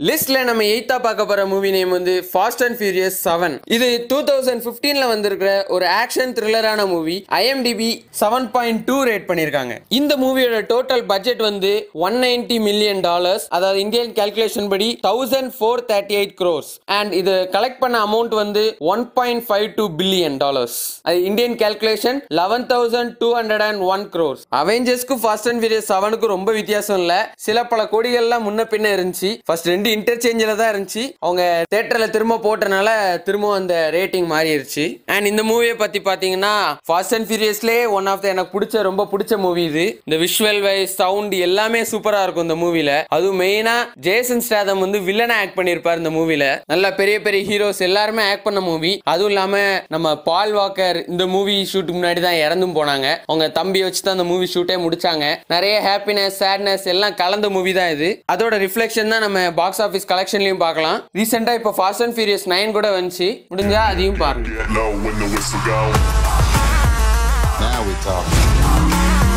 லிஸ்ட்ல நம்ம எயித்தா பார்க்க போற மூவி நேம் வந்து ஃபாஸ்ட் அண்ட் ஃபியூரியஸ் செவன் இது டூ தௌசண்ட் பிப்டீன்ல வந்திருக்கிற ஒரு ஆக்ஷன் த்ரில்லரான movie IMDb seven point two rate பண்ணிருக்காங்க இந்த மூவியோட டோட்டல் பட்ஜெட் வந்து ஒன் நைன்டி மில்லியன் டாலர்ஸ் அதாவது இந்தியன் கால்குலேஷன் படி thousand four thirty eight crores and இது கலெக்ட் பண்ண அமௌண்ட் வந்து one point five two billion dollars அது Indian calculation eleven thousand two hundred and one crores அவெஞ்சர்ஸ்க்கும் ஃபாஸ்ட் அண்ட் ஃபியூரியஸ் செவனுக்கும் ரொம்ப வித்தியாசம் இல்ல சில பல கோடிகள்லாம் முன்ன பின்ன இருந்துச்சு ஃபர்ஸ்ட் ரெண்டு இன்டர்சேஞ்சில் தான் இருந்துச்சு அவங்க தேட்டர்ல திரும்ப போட்டனால திரும்ப அந்த ரேட்டிங் மாறிடுச்சு அண்ட் இந்த மூவியை பத்தி பாத்தீங்கன்னா ஃபாஸ்ட் அண்ட் ஃபியூரியஸ்லேயே ஒன் ஆஃப் த எனக்கு பிடிச்ச ரொம்ப பிடிச்ச மூவி இது இந்த விஷுவல் வைஸ் சவுண்ட் எல்லாமே சூப்பரா இருக்கும் இந்த மூவில அதுவும் மெயினா ஜேசன் ஸ்டாதம் வந்து வில்லனா ஆக்ட் பண்ணியிருப்பார் இந்த மூவில நல்ல பெரிய பெரிய ஹீரோஸ் எல்லாருமே ஆக்ட் பண்ண மூவி அதுவும் இல்லாம நம்ம பால் வாக்கர் இந்த மூவி ஷூட்டுக்கு முன்னாடி தான் இறந்தும் போனாங்க அவங்க தம்பி வச்சு தான் அந்த மூவி ஷூட்டே முடிச்சாங்க நிறைய ஹாப்பினஸ் சேட்னஸ் எல்லாம் கலந்த மூவி தான் இது அதோட ரிஃப்ளெக்ஷன் தான் நம்ம பாக்ஸ் ஆஃபீஸ் கலெக்ஷன்லயும் பார்க்கலாம் ரீசெண்டா இப்போ ஃபாஸ்ட் அண்ட் ஃபியூரியஸ் நைன் கூட வந்துச்சு முடிஞ்சா அதையும் பாருங்க Get low when the whistle goes. Now we talk.